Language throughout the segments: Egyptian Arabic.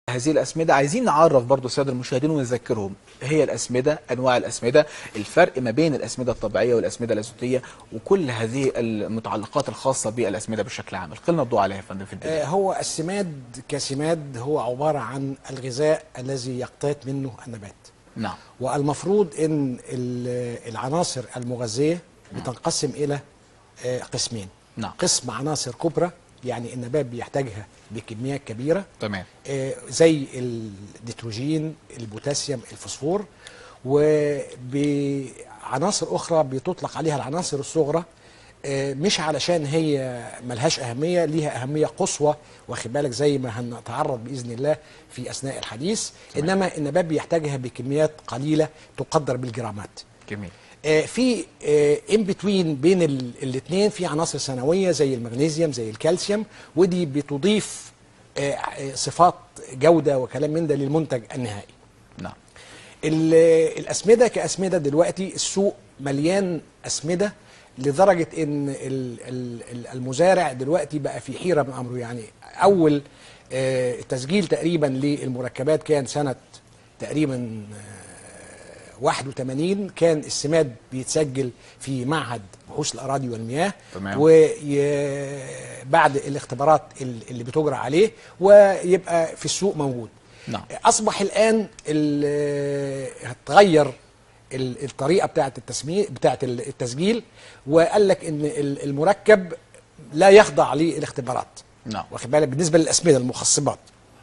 هذه الأسمدة عايزين نعرف برضو السادة المشاهدين ونذكرهم هي الأسمدة أنواع الأسمدة الفرق ما بين الأسمدة الطبيعية والأسمدة الأزوتية وكل هذه المتعلقات الخاصة بالأسمدة بشكل عام القلنا الضوء عليها يا فندم في البداية آه، هو السماد كسماد هو عبارة عن الغذاء الذي يقتات منه النبات نعم والمفروض ان ال- العناصر المغذية بتنقسم الى آه، قسمين نعم. قسم عناصر كبرى يعني النبات بيحتاجها بكميات كبيرة تمام آه، زي النيتروجين البوتاسيوم الفوسفور وبعناصر اخرى بتطلق عليها العناصر الصغرى آه، مش علشان هي ملهاش اهميه ليها اهميه قصوى واخد بالك زي ما هنتعرض باذن الله في اثناء الحديث انما النبات بيحتاجها بكميات قليله تقدر بالجرامات جميل آه، في ان بتوين بين الاثنين في عناصر ثانويه زي المغنيسيوم زي الكالسيوم ودي بتضيف آه، آه، صفات جوده وكلام من ده للمنتج النهائي نعم ال- الاسمده كاسمده دلوقتي السوق مليان اسمده لدرجه ان ال- ال- ال- المزارع دلوقتي بقى في حيره من امره يعني اول آه، تسجيل تقريبا للمركبات كان سنه تقريبا آه، 81 كان السماد بيتسجل في معهد بحوث الاراضي والمياه تمام. وبعد الاختبارات ال- اللي بتجرى عليه ويبقى في السوق موجود نعم. اصبح الان ال- هتغير ال- الطريقه بتاعه التسميه بتاعه ال- التسجيل وقال لك ان ال- المركب لا يخضع للاختبارات نعم. واخد بالك بالنسبه للاسمده المخصبات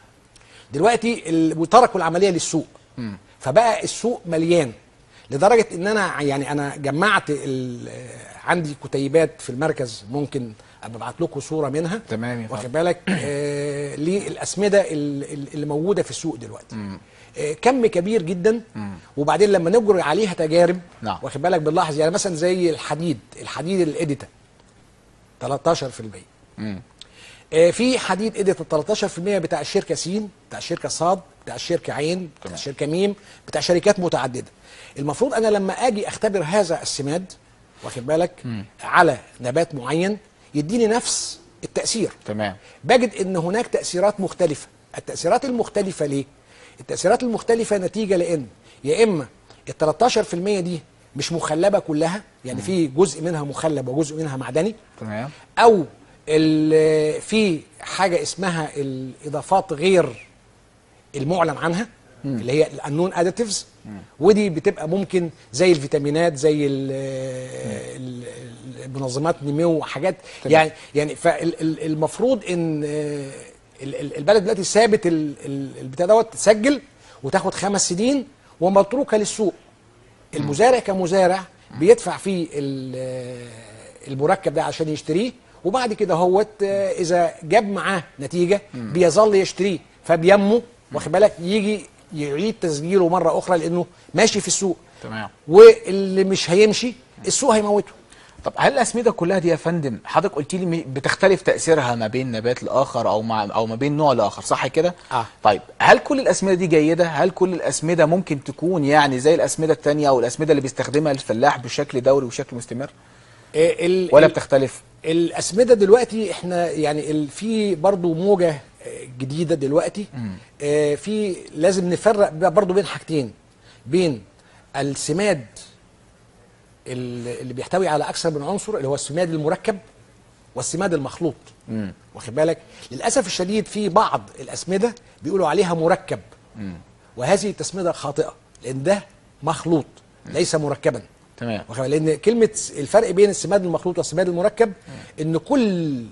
دلوقتي ال- وتركوا العمليه للسوق فبقى السوق مليان لدرجه ان انا يعني انا جمعت ال- عندي كتيبات في المركز ممكن ابقى ابعت لكم صوره منها تمام يا فندم. واخد بالك آه للاسمده ال- ال- اللي موجوده في السوق دلوقتي آه كم كبير جدا وبعدين لما نجري عليها تجارب نعم. واخد بالك بنلاحظ يعني مثلا زي الحديد الحديد الاديتا 13% مم. آه، في حديد ادت ال 13% بتاع الشركه سين بتاع الشركه صاد بتاع الشركه عين بتاع تمام. الشركه ميم بتاع شركات متعدده المفروض انا لما اجي اختبر هذا السماد واخد بالك على نبات معين يديني نفس التاثير تمام بجد ان هناك تاثيرات مختلفه التاثيرات المختلفه ليه التاثيرات المختلفه نتيجه لان يا اما ال 13% دي مش مخلبه كلها يعني في جزء منها مخلب وجزء منها معدني تمام او ال- في حاجه اسمها الاضافات غير المعلن عنها اللي هي الانون اديتيفز ودي بتبقى ممكن زي الفيتامينات زي ال- ال- المنظمات نمو وحاجات تمام. يعني يعني فالمفروض ان آه، ال- ال- البلد دلوقتي سابت ال- ال- البتاع دوت تسجل وتاخد خمس سنين ومتروكه للسوق المزارع كمزارع بيدفع فيه ال- المركب ده عشان يشتريه وبعد كده هوت آه، اذا جاب معاه نتيجه بيظل يشتريه فبيمه واخد بالك يجي يعيد تسجيله مره اخرى لانه ماشي في السوق تمام واللي مش هيمشي السوق هيموته طب هل الاسمده كلها دي يا فندم حضرتك قلت لي م- بتختلف تاثيرها ما بين نبات لاخر او مع او ما بين نوع لاخر صح كده آه. طيب هل كل الاسمده دي جيده هل كل الاسمده ممكن تكون يعني زي الاسمده الثانيه او الاسمده اللي بيستخدمها الفلاح بشكل دوري وشكل مستمر آه، ال- ولا ال- بتختلف الاسمده دلوقتي احنا يعني ال- في برضو موجه آه، جديده دلوقتي آه، في لازم نفرق بقى برضو بين حاجتين بين السماد ال- اللي بيحتوي على اكثر من عنصر اللي هو السماد المركب والسماد المخلوط واخد بالك للاسف الشديد في بعض الاسمده بيقولوا عليها مركب وهذه التسميه خاطئه لان ده مخلوط ليس مركبا تمام واخد بالك؟ لان كلمه الفرق بين السماد المخلوط والسماد المركب ان كل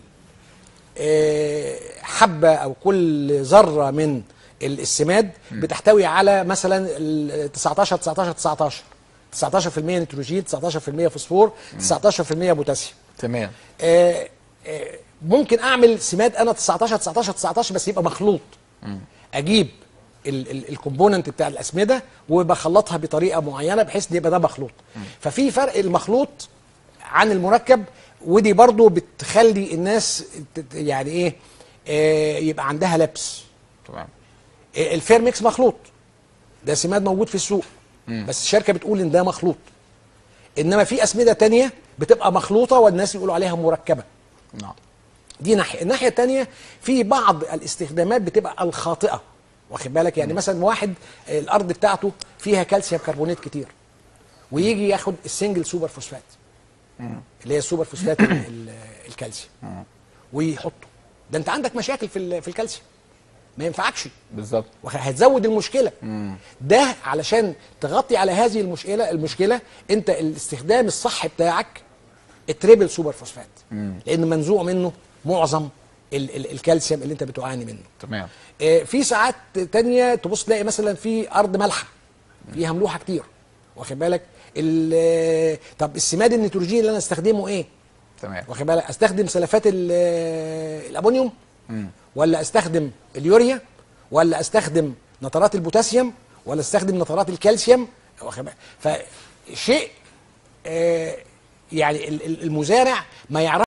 آه، حبه او كل ذره من ال- السماد بتحتوي على مثلا ال 19 19 19 19% نيتروجين 19% فوسفور 19% بوتاسيوم تمام آه، آه، ممكن اعمل سماد انا 19 19 19 بس يبقى مخلوط اجيب ال- ال- الكومبوننت بتاع الاسمده وبخلطها بطريقه معينه بحيث ان يبقى ده مخلوط ففي فرق المخلوط عن المركب ودي برضو بتخلي الناس ت- يعني ايه آه، يبقى عندها لبس تمام آه، الفير ميكس مخلوط ده سماد موجود في السوق بس الشركه بتقول ان ده مخلوط انما في اسمده تانية بتبقى مخلوطه والناس يقولوا عليها مركبه نعم دي ناحيه الناحيه الثانيه في بعض الاستخدامات بتبقى الخاطئه واخد بالك يعني مثلا واحد آه، الارض بتاعته فيها كالسيوم كربونات كتير ويجي ياخد السنجل سوبر فوسفات اللي هي السوبر فوسفات ال- ال- الكالسيوم ويحطه ده انت عندك مشاكل في ال- في الكالسيوم ما ينفعكش بالظبط وخ- هتزود المشكله ده علشان تغطي على هذه المشكله المشكله انت الاستخدام الصح بتاعك التريبل سوبر فوسفات لان منزوع منه معظم ال ال الكالسيوم اللي انت بتعاني منه تمام آه، في ساعات تانية تبص تلاقي مثلا في ارض مالحه فيها ملوحه كتير واخد بالك ال- طب السماد النيتروجيني اللي انا استخدمه ايه تمام واخد بالك استخدم سلفات ال- الامونيوم ولا استخدم اليوريا ولا استخدم نترات البوتاسيوم ولا استخدم نترات الكالسيوم واخد بالك فشيء آه، يعني ال- ال- المزارع ما يعرفش